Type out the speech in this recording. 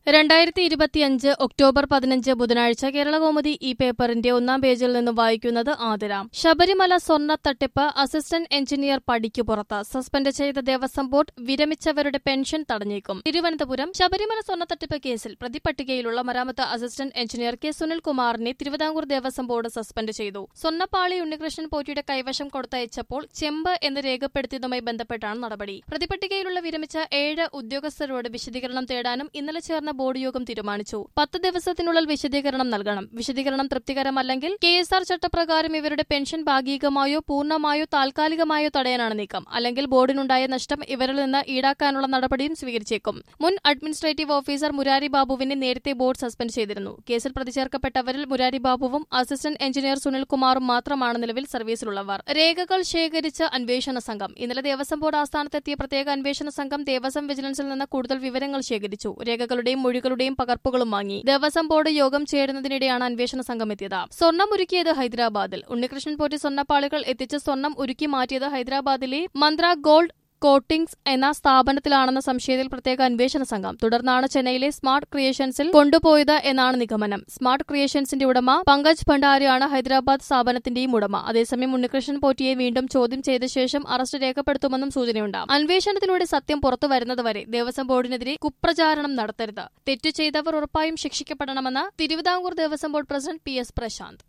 രണ്ടായിരത്തി ഇരുപത്തിയഞ്ച് ഒക്ടോബർ പതിനഞ്ച് ബുധനാഴ്ച കേരളകൗമുദി ഈ പേപ്പറിന്റെ ഒന്നാം പേജിൽ നിന്ന് വായിക്കുന്നത് ആതിര ശബരിമല സ്വർണ്ണ തട്ടിപ്പ് അസിസ്റ്റന്റ് എഞ്ചിനീയർ പടിക്കു പുറത്ത് സസ്പെൻഡ് ചെയ്ത ദേവസ്വം ബോർഡ് വിരമിച്ചവരുടെ പെൻഷൻ തടഞ്ഞേക്കും തിരുവനന്തപുരം ശബരിമല സ്വർണ്ണ തട്ടിപ്പ് കേസിൽ പ്രതിപട്ടികയിലുള്ള മരാമത്ത് അസിസ്റ്റന്റ് എഞ്ചിനീയർ കെ സുനിൽകുമാറിനെ തിരുവിതാംകൂർ ദേവസ്വം ബോർഡ് സസ്പെൻഡ് ചെയ്തു സ്വർണ്ണപ്പാളി ഉണ്ണികൃഷ്ണൻ പോറ്റിയുടെ കൈവശം കൊടുത്തയച്ചപ്പോൾ ചെമ്പ് എന്ന് രേഖപ്പെടുത്തിയതുമായി ബന്ധപ്പെട്ടാണ് നടപടി പ്രതിപട്ടികയിലുള്ള വിരമിച്ച ഏഴ് ഉദ്യോഗസ്ഥരോട് വിശദീകരണം തേടാനും ഇന്നലെ ചേർന്ന ബോർഡ് യോഗം തീരുമാനിച്ചു പത്ത് ദിവസത്തിനുള്ളിൽ വിശദീകരണം നൽകണം വിശദീകരണം തൃപ്തികരമല്ലെങ്കിൽ കെ എസ് ആർ ചട്ടപ്രകാരം ഇവരുടെ പെൻഷൻ ഭാഗികമായോ പൂർണ്ണമായോ താൽക്കാലികമായോ തടയാനാണ് നീക്കം അല്ലെങ്കിൽ ബോർഡിനുണ്ടായ നഷ്ടം ഇവരിൽ നിന്ന് ഈടാക്കാനുള്ള നടപടിയും സ്വീകരിച്ചേക്കും മുൻ അഡ്മിനിസ്ട്രേറ്റീവ് ഓഫീസർ മുരാരി ബാബുവിനെ നേരത്തെ ബോർഡ് സസ്പെൻഡ് ചെയ്തിരുന്നു കേസിൽ പ്രതിചേർക്കപ്പെട്ടവരിൽ മുരാരി ബാബുവും അസിസ്റ്റന്റ് എഞ്ചിനീയർ സുനിൽകുമാറും മാത്രമാണ് നിലവിൽ സർവീസിലുള്ളവർ രേഖകൾ ശേഖരിച്ച അന്വേഷണ സംഘം ഇന്നലെ ദേവസ്വം ബോർഡ് ആസ്ഥാനത്തെത്തിയ പ്രത്യേക അന്വേഷണ സംഘം ദേവസ്വം വിജിലൻസിൽ നിന്ന് കൂടുതൽ വിവരങ്ങൾ ശേഖരിച്ചു രേഖകളുടെയും മൊഴികളുടെയും പകർപ്പുകളും വാങ്ങി ദേവസ്വം ബോർഡ് യോഗം ചേരുന്നതിനിടെയാണ് അന്വേഷണ സംഘം എത്തിയത് സ്വർണം ഉരുക്കിയത് ഹൈദരാബാദിൽ ഉണ്ണികൃഷ്ണൻ പോറ്റി സ്വർണ്ണപ്പാളികൾ എത്തിച്ച് സ്വർണം ഉരുക്കി മാറ്റിയത് ഹൈദരാബാദിലെ മന്ത്ര ഗോൾഡ് കോട്ടിംഗ്സ് എന്ന സ്ഥാപനത്തിലാണെന്ന സംശയത്തിൽ പ്രത്യേക അന്വേഷണ സംഘം തുടർന്നാണ് ചെന്നൈയിലെ സ്മാർട്ട് ക്രിയേഷൻസിൽ കൊണ്ടുപോയത് എന്നാണ് നിഗമനം സ്മാർട്ട് ക്രിയേഷൻസിന്റെ ഉടമ പങ്കജ് ഭണ്ഡാരിയാണ് ഹൈദരാബാദ് സ്ഥാപനത്തിന്റെയും ഉടമ അതേസമയം ഉണ്ണികൃഷ്ണൻ പോറ്റിയെ വീണ്ടും ചോദ്യം ചെയ്ത ശേഷം അറസ്റ്റ് രേഖപ്പെടുത്തുമെന്നും സൂചനയുണ്ട് അന്വേഷണത്തിലൂടെ സത്യം പുറത്തു വരുന്നതുവരെ ദേവസ്വം ബോർഡിനെതിരെ കുപ്രചാരണം നടത്തരുത് തെറ്റു ചെയ്തവർ ഉറപ്പായും ശിക്ഷിക്കപ്പെടണമെന്ന് Thiruvithamkoor Devaswom board president P S Prashant